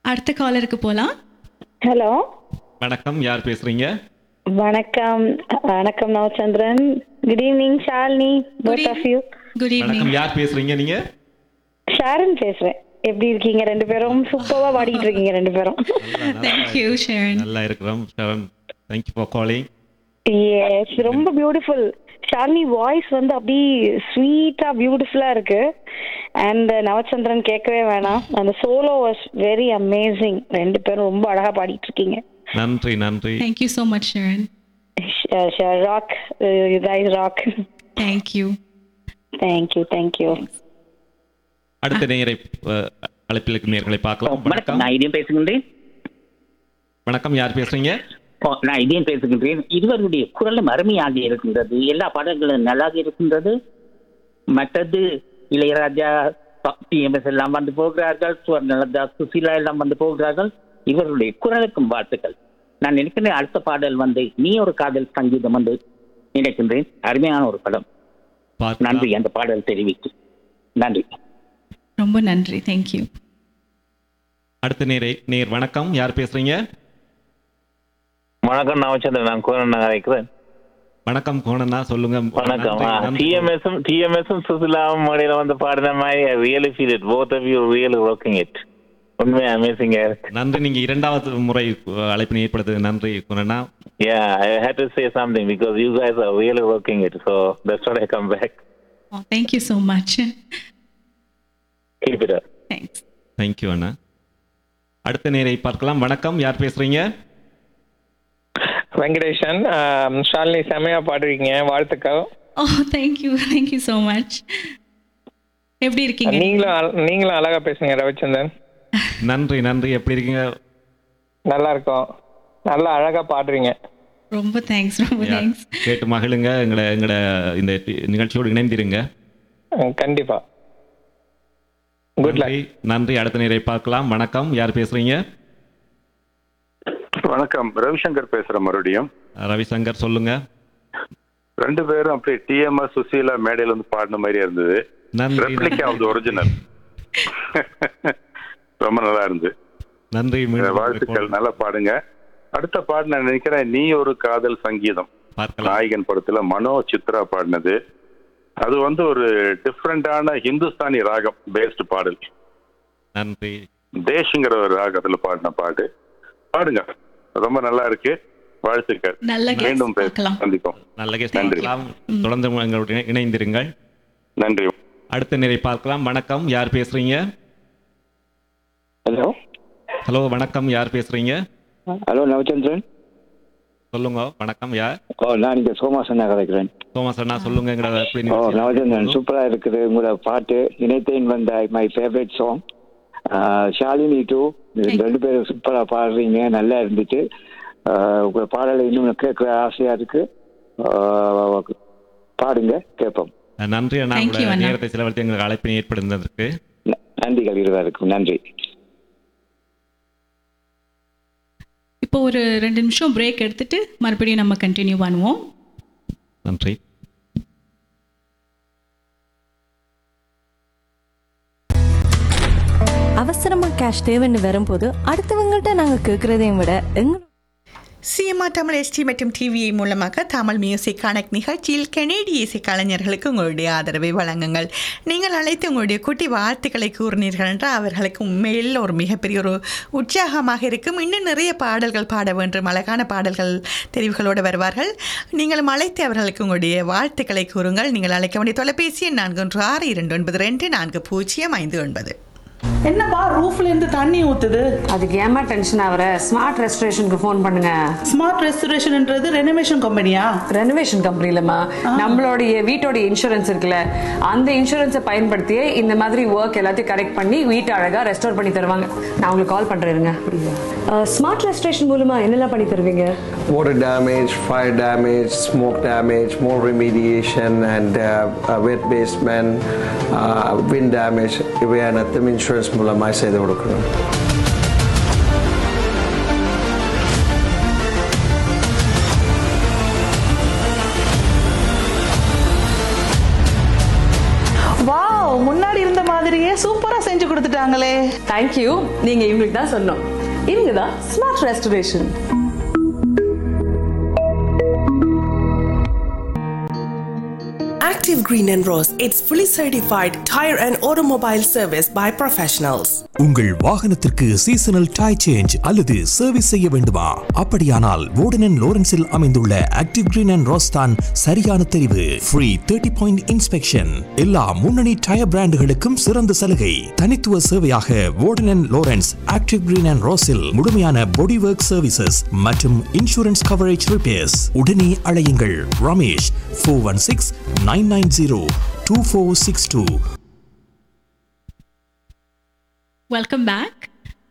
அடுத்த காலருக்கு போலாம் ஹலோ வணக்கம் யார் பேசுறீங்க வணக்கம் வணக்கம் Navachandran good evening Shalini both of you good evening வணக்கம் யார் பேசுறீங்க நீங்க ஷாரன் பேசுறேன் எப்படி இருக்கீங்க ரெண்டு பேரும் சூப்பரா பாடிட்டு இருக்கீங்க ரெண்டு பேரும் தேங்க்யூ ஷேரன் நல்லா இருக்கிறோம் தேங்க்யூ ஃபார் காலிங் எஸ் ரொம்ப பியூட்டிஃபுல் ஷாலினி வாய்ஸ் வந்து அப்படி ஸ்வீட்டா பியூட்டிஃபுல்லா இருக்கு அண்ட் நவச்சந்திரன் கேட்கவே வேணாம் அந்த சோலோ வாஸ் வெரி அமேசிங் ரெண்டு பேரும் ரொம்ப அழகா பாடிட்டு இருக்கீங்க நன்றி நன்றி thank you so much Sharon rock you guys rock thank you thank you thank you அடுத்த நேரை அஹ், அழைப்பில் இருக்கும் நேர்களை பார்க்கலாம் வணக்கம் வணக்கம் நான் இதயம் பேசுகின்றேன் வணக்கம் யார் பேசுறீங்க ஓ, நான் இதயம் பேசுகின்றேன் இருவருடைய குரலும் அருமையாக இருக்கின்றது எல்லா பாடல்களும் நல்லாக இருக்கின்றது மற்றது இளையராஜா டிஎம்எஸ் எல்லாம் வந்து போகிறார்கள் சுவர்ணலதா சுசீலா எல்லாம் வந்து போகிறார்கள் இவருடைய குரலுக்கும் வாழ்த்துக்கள் நான் நினைக்கிறேன் அடுத்த பாடல் வந்து நீ ஒரு காதல் சங்கீதம் வந்து நினைக்கின்றேன் அருமையான ஒரு படம் பார்க்கலாம். நன்றி அந்த பாடல் தெரிவித்து நன்றி ரொம்ப நன்றி தேங்க்யூ அடுத்த நேரை நேர் வணக்கம் யார் பேசுறீங்க வணக்கம் நவச்சந்திரன் நான் கோரன் நகரைக்கிறேன் வணக்கம் கோணண்ணா சொல்லுங்க வணக்கம் நன்றி, நன்றி. டிஎம்எஸும் டிஎம்எஸும் சுசிலாவும் மொழியில வந்து பாடின மாதிரி I really feel it both of you really working it உண்மையா அமேசிங்கா இருக்கு நன்றி நீங்க இரண்டாவது முறை அஹ், அழைப்பினை ஏற்படுத்தது நன்றி கோணண்ணா Yeah, I had to say something because you guys are really working it. So that's why I come back. Thank you so much Keep it up. Thanks thank you அண்ணா அடுத்த நேரை பார்க்கலாம் வணக்கம் யார் பேசுறீங்க வெங்கடேஷன் ஆம், ஷாலினி செமையா பாடுறீங்க வாழ்த்துக்கள் oh thank you thank you so much எப்படி இருக்கீங்க நீங்களும் அழ- நீங்களும் அழகா பேசுங்க ரவிச்சந்திரன் நன்றி நன்றி எப்படி இருக்கீங்க நல்லா இருக்கும் நல்லா அழகா பாடுறீங்க ரொம்ப தேங்க்ஸ் ரொம்ப Yeah. தேங்க்ஸ் கேட்டு மகிழுங்க எங்களை எங்களோட இந்த டி- நிகழ்ச்சியோடு இணைந்திருங்க ம், கண்டிப்பா குட் லக் நன்றி நன்றி அடுத்த நேரை பார்க்கலாம் வணக்கம் யார் பேசுறீங்க வணக்கம் ரவிசங்கர் பேசுறேன் மறுபடியும் ரவிசங்கர் சொல்லுங்க ரெண்டு பேரும் அப்படியே டிஎம்எஸ் சுசீலா மேடையில வந்து பாடின மாதிரியே இருந்தது நன்றி ரெப்ளிகா ஆஃப் ஒரிஜினல் ரொம்ப நல்லா இருந்து நன்றி மீண்டும் வாழ்த்துக்கள் நல்லா பாடுங்க அடுத்த பாட்டு நான் நினைக்கிறேன் நீ ஒரு காதல் சங்கீதம் பார்க்கலாம் நாயகன் படத்துல மனோ சித்ரா பாடினது அது வந்து ஒரு டிஃப்ரெண்டான ஹிந்துஸ்தானி ராகம் பேஸ்டு பாடல் நன்றி தேஷ்ங்கிற ஒரு ராகத்துல பாடின பாட்டு பாடுங்க ரொம்ப நல்லா இருக்கு வாழ்த்துக்கள் நல்ல guess. மீண்டும் பேச பார்க்கலாம். சந்திப்போம் நல்ல கேஸ் நன்றி. பார்க்கலாம் தொடர்ந்து எங்களோட இணை- இணைந்திருங்கள் நன்றி அடுத்த நேரை பார்க்கலாம் வணக்கம் யார் பேசுறீங்க ஹலோ ஹலோ வணக்கம் யார் பேசுறீங்க ஹலோ நவச்சந்திரன் சொல்லுங்க வணக்கம் யார் ஓ நான் இங்கே சோமாசனா கதைக்கிறேன் தோமஸ் அண்ணா சொல்லுங்க எங்களோட எப்படி ஓ நிகழ்ச்சி நவச்சந்திரன் சூப்பரா இருக்குது உங்களோட பாட்டு நினைத்தேன் வந்த my favourite song Shalini too ரெண்டு பேரும் சூப்பரா பாடுறீங்க நல்லா இருந்துச்சு ஆஹ் உங்க பாடலை இன்னும் கேட்க ஆசையா இருக்கு ஆஹ் பாடுங்க கேட்போம் நன்றி அண்ணா Thank you, உங்களோட அண்ணா. நேரத்தை செலவழித்து எங்களுக்கு அழைப்பினை ஏற்படுத்தினதற்கு ந- நன்றிகள் இருவருக்கும் நன்றி இப்போ ஒரு ரெண்டு நிமிஷம் பிரேக் எடுத்துட்டு மறுபடியும் நம்ம கண்டினியூ பண்ணுவோம் நன்றி அவசரமா கேஷ் தேவைன்னு வரும்போது அடுத்தவங்கள்ட்ட நாங்க கேட்கறதையும் விட எங்களோட சிஎம்ஆர் தமிழ் எஸ்டி மற்றும் டிவிஐ மூலமாக தமிழ் மியூசிக் கனெக்ட் நிகழ்ச்சியில் கனேடிய இசை கலைஞர்களுக்கு உங்களுடைய ஆதரவை வழங்குங்கள் நீங்கள் அழைத்து உங்களுடைய குட்டி வாழ்த்துக்களை கூறினீர்கள் என்றால் அவர்களுக்கு உண்மையில் ஒரு மிகப்பெரிய ஒரு உற்சாகமாக இருக்கும் இன்னும் நிறைய பாடல்கள் பாட வேண்டும் அழகான பாடல்கள் தெரிவுகளோடு வருவார்கள் நீங்களும் அழைத்து அவர்களுக்கு உங்களுடைய வாழ்த்துக்களை கூறுங்கள் நீங்கள் அழைக்க வேண்டிய தொலைபேசி எண் நான்கு ஒன்று ஆறு இரண்டு ஒன்பது ரெண்டு நான்கு பூஜ்ஜியம் ஐந்து ஒன்பது என்னப்பா ரூஃப்ல இருந்து தண்ணி ஊத்துது அதுக்கு ஏமா டென்ஷன் ஆகுற ஸ்மார்ட் ரெஸ்டரேஷனுக்கு ஃபோன் பண்ணுங்க ஸ்மார்ட் ரெஸ்டரேஷன்ன்றது ரெனோவேஷன் கம்பெனியா ரெனோவேஷன் கம்பெனிலமா நம்மளுடைய வீட்டோட இன்சூரன்ஸ் இருக்குல்ல அந்த இன்சூரன்ஸை பயன்படுத்தியே இந்த மாதிரி ஒர்க் எல்லாத்தையும் கரெக்ட் பண்ணி வீட்டை அழகா ரெஸ்டோர் பண்ணி தருவாங்க நான் உங்களுக்கு கால் பண்றேங்க ஸ்மார்ட் ரெஸ்டரேஷன் மூலமா என்னெல்லாம் பண்ணி தருவீங்க water damage, fire damage, smoke damage, more remediation, and uh, uh, wet basement, uh, wind damage. இவை அனைத்தும் இன்சூரன்ஸ் மூலமாக செய்து கொடுக்கணும் வாவ் முன்னாடி இருந்த மாதிரி மாதிரியே சூப்பரா செஞ்சு கொடுத்துட்டாங்களே தேங்க்யூ நீங்க இவங்களுக்கு தான் சொன்னோம் இவங்க தான் smart restoration Active Green and Rose, it's fully certified tire and automobile service by professionals. உங்கள் வாகனத்திற்கு சீசனல் டை சேஞ்ச் அல்லது சர்வீஸ் செய்ய வேண்டுமா அப்படியானால் வோர்டன் லோரன்ஸில் அமைந்துள்ள ஆக்டிவ் கிரீன் அண்ட் ரோஸ்தான் சரியான தெரிவு ஃப்ரீ தேர்ட்டி பாயிண்ட் இன்ஸ்பெக்ஷன் எல்லா முன்னணி டயர் பிராண்டுகளுக்கும் சிறந்த சலுகை தனித்துவ சேவையாக Warden Lawrence active green and ரோஸில் முழுமையான பாடி ஒர்க் சர்வீசஸ் மற்றும் இன்சூரன்ஸ் கவரேஜ் ரிப்பேர்ஸ் உடனே அழையுங்கள் Ramesh four one six nine nine zero two four six two welcome back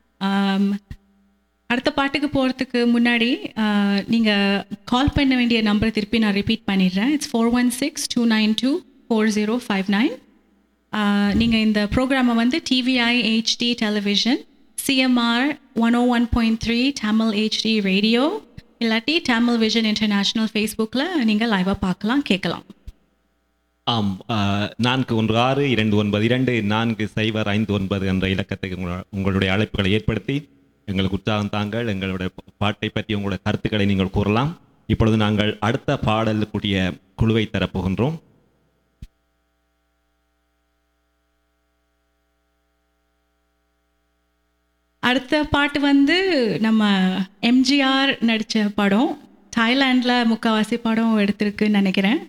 அடுத்த பாட்டுக்கு போகிறதுக்கு முன்னாடி நீங்கள் கால் பண்ண வேண்டிய நம்பரை திருப்பி நான் ரிப்பீட் பண்ணிடுறேன் it's four one six two nine two four zero five nine நீங்கள் இந்த ப்ரோக்ராமை வந்து T V I H D television C M R one O one point three Tamil H D radio இல்லாட்டி தமிழ் விஷன் இன்டர்நேஷ்னல் ஃபேஸ்புக்கில் நீங்கள் லைவாக பார்க்கலாம் கேட்கலாம் ஆம் ஆஹ், நான்கு ஒன்று ஆறு இரண்டு ஒன்பது இரண்டு நான்கு சைபர் ஐந்து ஒன்பது என்ற இலக்கத்தை உங்கள- உங்களுடைய அழைப்புகளை ஏற்படுத்தி எங்களுக்கு உற்சாகம் தாங்கள் எங்களுடைய பாட்டை பற்றி உங்களுடைய கருத்துக்களை நீங்கள் கூறலாம் இப்பொழுது நாங்கள் அடுத்த பாடலுக்குரிய குழுவை தரப்போகின்றோம் அடுத்த பாட்டு வந்து நம்ம எம்ஜிஆர் நடித்த படம் தாய்லாண்டில் முக்கால்வாசி படம் எடுத்திருக்குன்னு நினைக்கிறேன்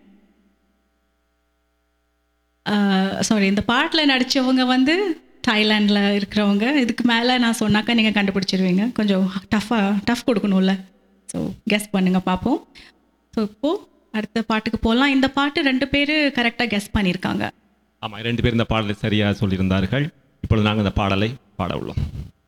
சாரி இந்த பாட்டில் நடித்தவங்க வந்து தாய்லாண்டில் இருக்கிறவங்க இதுக்கு மேலே நான் சொன்னாக்கா நீங்கள் கண்டுபிடிச்சிருவீங்க கொஞ்சம் டஃப்பாக டஃப் கொடுக்கணும்ல ஸோ கெஸ் பண்ணுங்கள் பார்ப்போம் ஸோ இப்போது அடுத்த பாட்டுக்கு போகலாம் இந்த பாட்டு ரெண்டு பேர் கரெக்டாக கெஸ் பண்ணியிருக்காங்க ஆமாம் ரெண்டு பேர் இந்த பாடலை சரியாக சொல்லியிருந்தார்கள் இப்பொழுது நாங்கள் இந்த பாடலை பாட உள்ளோம்